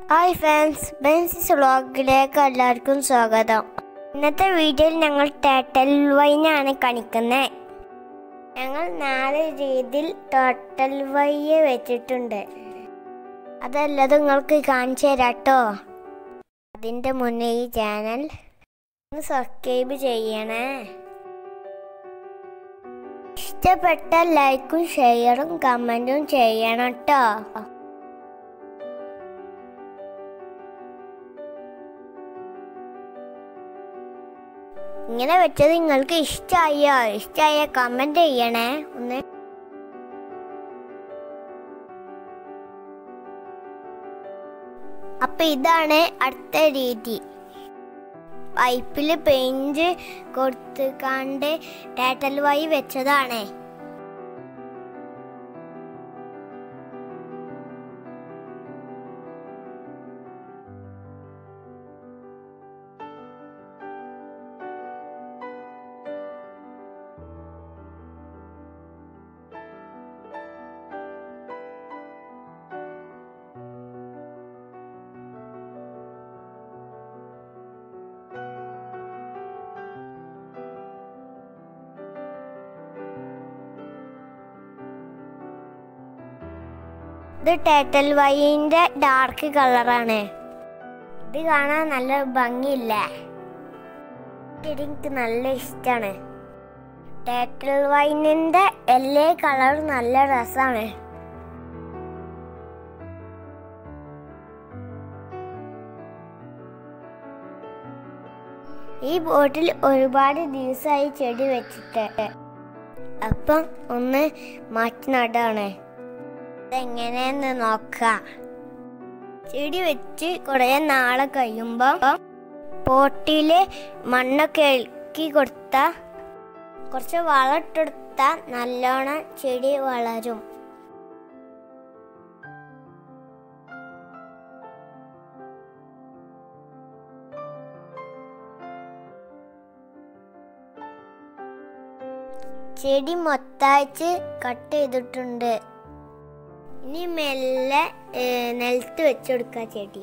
hi friends ബെൻസിസ് വ്ളോഗിലേക്ക് എല്ലാവർക്കും സ്വാഗതം ഇന്നത്തെ വീഡിയോയിൽ ഞങ്ങൾ ടേട്ടൽ വൈനാണ് കാണിക്കുന്നത് ഞങ്ങൾ നാല് രീതിയിൽ ടോട്ടൽ വൈയെ വെച്ചിട്ടുണ്ട് അതല്ലാതെ നിങ്ങൾക്ക് കാണിച്ചു തരാം കേട്ടോ അതിൻ്റെ മുന്നേ ഈ ചാനൽ ഒന്ന് സബ്സ്ക്രൈബ് ചെയ്യണേ ഇഷ്ടപ്പെട്ട ലൈക്കും ഷെയറും കമൻറ്റും ചെയ്യണം കേട്ടോ ഇങ്ങനെ വെച്ചത് നിങ്ങൾക്ക് ഇഷ്ടമായോ ഇഷ്ടമായ കമന്റ് ചെയ്യണേ ഒന്ന് അപ്പൊ ഇതാണ് അടുത്ത രീതി പൈപ്പിൽ പെയിന്റ് കൊടുത്ത് കണ്ട് ടേറ്റൽ വഴി വെച്ചതാണ് ഇത് ടേറ്റൽ വൈൻ്റെ ഡാർക്ക് കളറാണ് ഇത് കാണാൻ നല്ല ഭംഗിയില്ല ഇത് എനിക്ക് നല്ല ഇഷ്ടമാണ് ടേറ്റൽ വൈനിൻ്റെ എല്ലാ കളർ നല്ല രസമാണ് ഈ ബോട്ടിൽ ഒരുപാട് ദിവസമായി ചെടി വെച്ചിട്ട് അപ്പം ഒന്ന് മാറ്റി നടാണ് ഇതെങ്ങനെയെന്ന് നോക്കാം ചെടി വെച്ച് കുറേ നാളെ കഴിയുമ്പോൾ പോട്ടില് മണ്ണൊക്കെ ഇളക്കി കൊടുത്ത കുറച്ച് വളം ഇട്ടെടുത്താൽ നല്ലോണം ചെടി വളരും ചെടി മൊത്തായിട്ട് കട്ട് ചെയ്തിട്ടുണ്ട് ഇനി മെല്ലെ ഏ, നിലത്ത് വെച്ചെടുക്കുക ചെടി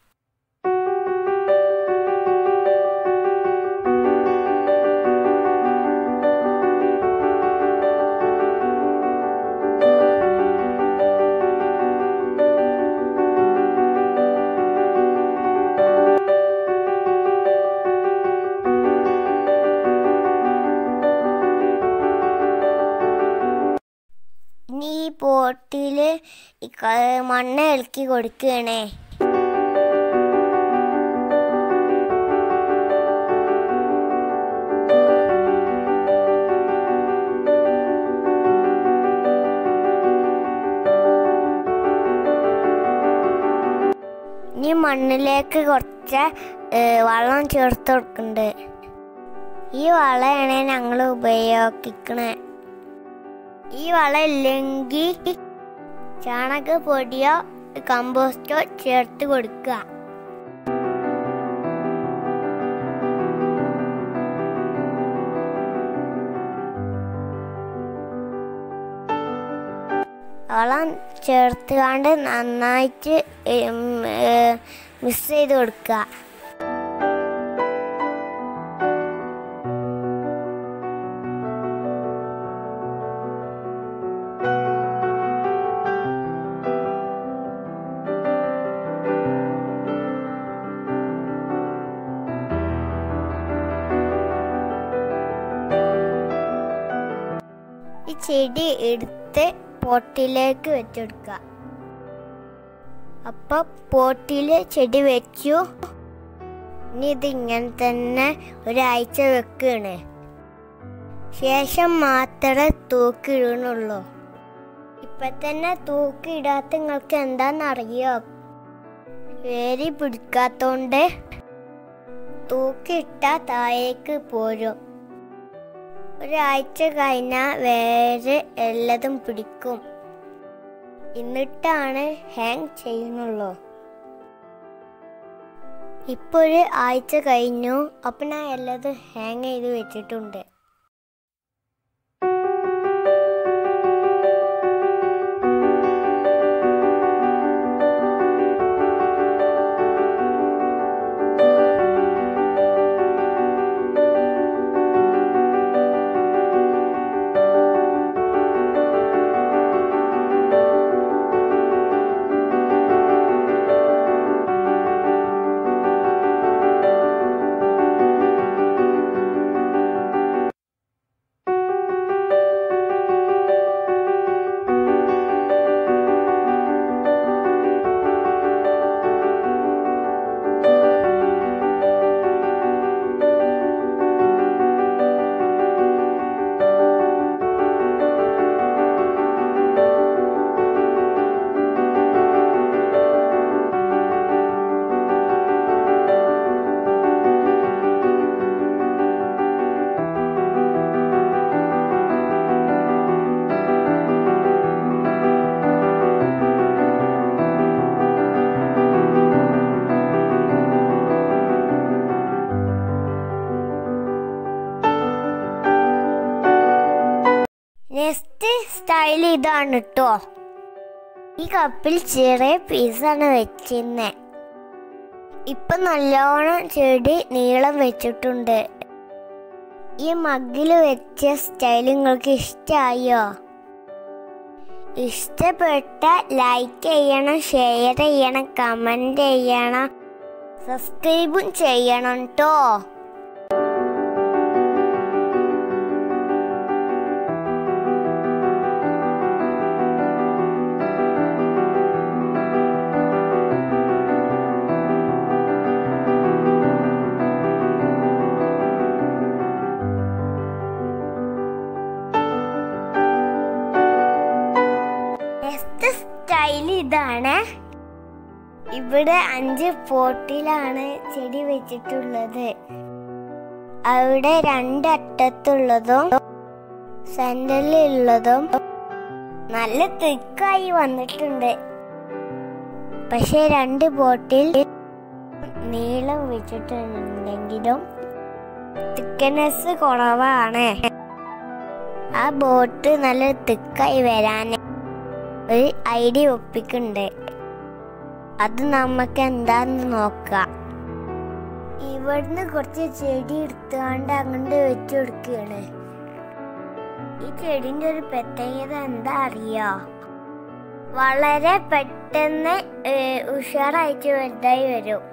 ഇനി ഈ പോട്ടില് ഈ ക- മണ്ണ് ഇളക്കി കൊടുക്കുകയാണേ ഇനി മണ്ണിലേക്ക് കുറച്ച് ഏ, വളം ചേർത്ത് കൊടുക്കുന്നുണ്ട് ഈ വളമാണ് ഞങ്ങൾ ഉപയോഗിക്കണേ ഈ വളം ഇല്ലെങ്കിൽ ചാണകപ്പൊടിയോ കമ്പോസ്റ്റോ ചേർത്ത് കൊടുക്കുക വളം ചേർത്തുകൊണ്ട് നന്നായിട്ട് മിക്സ് ചെയ്ത് കൊടുക്കുക ഈ ചെടി എടുത്ത് പോട്ടിലേക്ക് വെച്ചെടുക്കുക അപ്പൊ പോട്ടില് ചെടി വെച്ചു ഇനി ഇത് ഇങ്ങനെ തന്നെ ഒരാഴ്ച വെക്കാണ് ശേഷം മാത്രമേ തൂക്കിയിടണുള്ളൂ ഇപ്പൊ തന്നെ തൂക്കിയിടാത്ത നിങ്ങൾക്ക് എന്താണെന്നറിയോ വേരി പിടിക്കാത്തോണ്ട് തൂക്കിയിട്ട താഴേക്ക് പോരും ഒരാഴ്ച കഴിഞ്ഞാൽ വേറെ എല്ലാതും പിടിക്കും എന്നിട്ടാണ് ഹാങ് ചെയ്യുന്നുള്ളൂ ഇപ്പൊ ഒരു ആഴ്ച കഴിഞ്ഞു അപ്പൊ ഞാൻ എല്ലാതും ഹാങ് ചെയ്ത് വെച്ചിട്ടുണ്ട് സ്റ്റൈൽ ഇതാണ് കേട്ടോ ഈ കപ്പിൽ ചെറിയ പീസാണ് വെച്ചിരുന്നത് ഇപ്പൊ നല്ലോണം ചെടി നീളം വെച്ചിട്ടുണ്ട് ഈ മഗ്ഗിൽ വെച്ച സ്റ്റൈൽ നിങ്ങൾക്ക് ഇഷ്ടമായോ ഇഷ്ടപ്പെട്ട ലൈക്ക് ചെയ്യണം ഷെയർ ചെയ്യണം കമന്റ് ചെയ്യണം സബ്സ്ക്രൈബും ചെയ്യണം കേട്ടോ നെക്സ്റ്റ് സ്റ്റൈൽ ഇതാണ് ഇവിടെ അഞ്ച് പോട്ടിലാണ് ചെടി വെച്ചിട്ടുള്ളത് അവിടെ രണ്ടറ്റത്തുള്ളതും സെന്ററിലുള്ളതും നല്ല തിക്കായി വന്നിട്ടുണ്ട് പക്ഷെ രണ്ട് ബോട്ടിൽ നീളം വെച്ചിട്ടുണ്ടെങ്കിലും തിക്കനെസ് കുറവാണ് ആ ബോട്ട് നല്ല തിക്കായി വരാൻ ഒരു ഐഡിയ ഒപ്പിക്കുന്നുണ്ട് അത് നമുക്ക് എന്താന്ന് നോക്കാം ഇവിടുന്ന് കുറച്ച് ചെടി എടുത്തുകൊണ്ട് അങ്ങോട്ട് വെച്ചു കൊടുക്കുകയാണ് ഈ ചെടിന്റെ ഒരു പ്രത്യേകത എന്താ അറിയോ വളരെ പെട്ടെന്ന് ഏ, ഉഷാറായിട്ട് വലുതായി വരും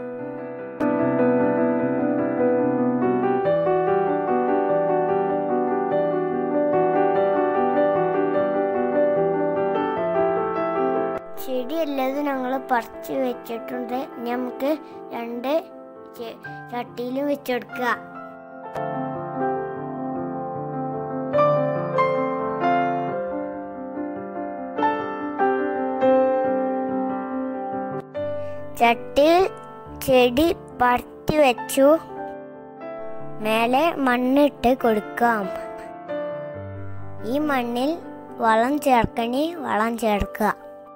ചെടി എല്ലാതും ഞങ്ങൾ പറിച്ച് വെച്ചിട്ടുണ്ട് ഇനി നമുക്ക് രണ്ട് ചെ- ചട്ടിയിലും വെച്ചെടുക്കുക ചട്ടിയിൽ ചെടി പറിച്ചു വെച്ചു മേലെ മണ്ണിട്ട് കൊടുക്കാം ഈ മണ്ണിൽ വളം ചേർക്കണി വളം ചേർക്കുക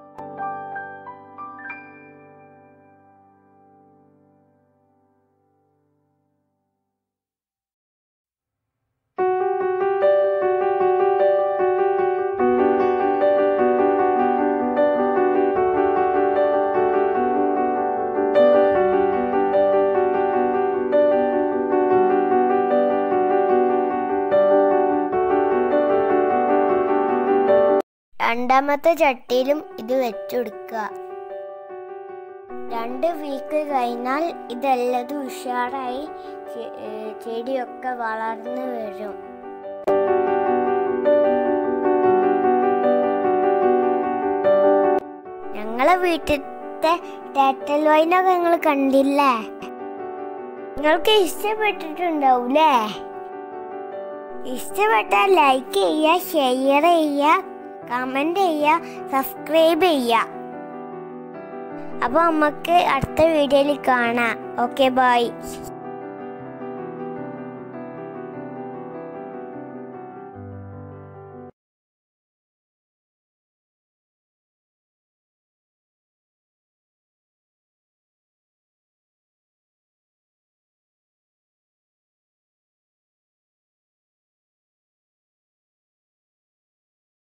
രണ്ടാമത്തെ ചട്ടിയിലും ഇത് വെച്ചുകൊടുക്കുക രണ്ട് വീക്ക് കഴിഞ്ഞാൽ ഇതെല്ലതും ഉഷാറായി ചെ- ഏ, ചെടിയൊക്കെ വളർന്നു വരും ഞങ്ങളെ വീട്ടിലത്തെ ടേറ്റൽ വൈനൊക്കെ നിങ്ങൾ കണ്ടില്ലേ നിങ്ങൾക്ക് ഇഷ്ടപ്പെട്ടിട്ടുണ്ടാവൂലേ ഇഷ്ടപ്പെട്ടാൽ ലൈക്ക് ചെയ്യുക ഷെയർ ചെയ്യുക കമന്റ് ചെയ്യുക സബ്സ്ക്രൈബ് ചെയ്യുക അപ്പോൾ നമുക്ക് അടുത്ത വീഡിയോയിൽ കാണാം ഓക്കെ ബൈ